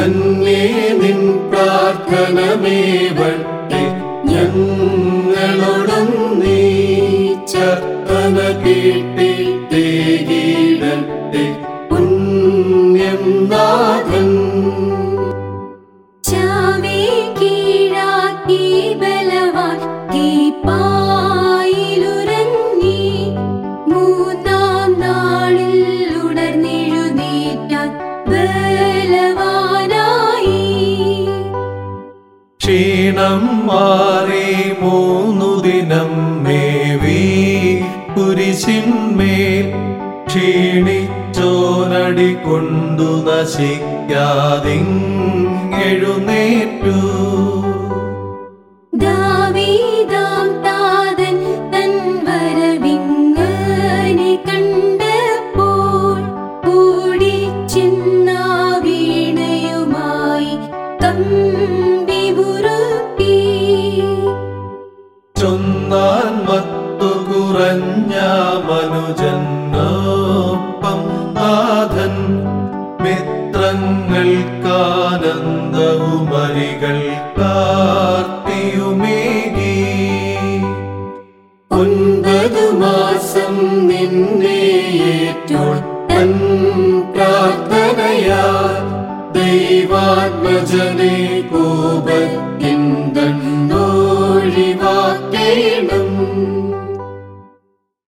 തന്നെ നിൻ പ്രാർത്ഥനമേവട്ടെ ഞങ്ങളോടും നീ ചർത്തന കേട്ടിട്ടേ കീടട്ടെ പുണ്യം നാഥൻ ചാവേ കീഴാക്കി ബലവാൻ തീപ്പായിലുറങ്ങി മൂന്നാം നാളിൽ ഉണർന്നെഴുന്നേറ്റാൻ ബലവാനായി ക്ഷീണം മാറി മൂന്നു ദിനം മേവി കുരിശിന്മേൽ ക്ഷീണിച്ചോനടി കൊണ്ടു നശിക്കാതിങ്ങെഴുന്നേറ്റു ദാവീദാം താതൻ തൻ വരവിങ്ങനെ കണ്ടപ്പോൾ ഓടിച്ചെന്നാ വീണയുമായി തമ്പി മുറുക്കി ചൊന്നാൻ മത്തു കുറഞ്ഞ മനുജന്നൊപ്പം നാഥൻ മിത്രങ്ങൾക്കാനന്ദവുമരികൾ കാർത്തിയുമേകി ഒൻപതു മാസം നിന്നെ ഏറ്റോൾ തൻ പ്രാർത്ഥനയാ ദൈവാത്മജനെ കോപത്തിൽ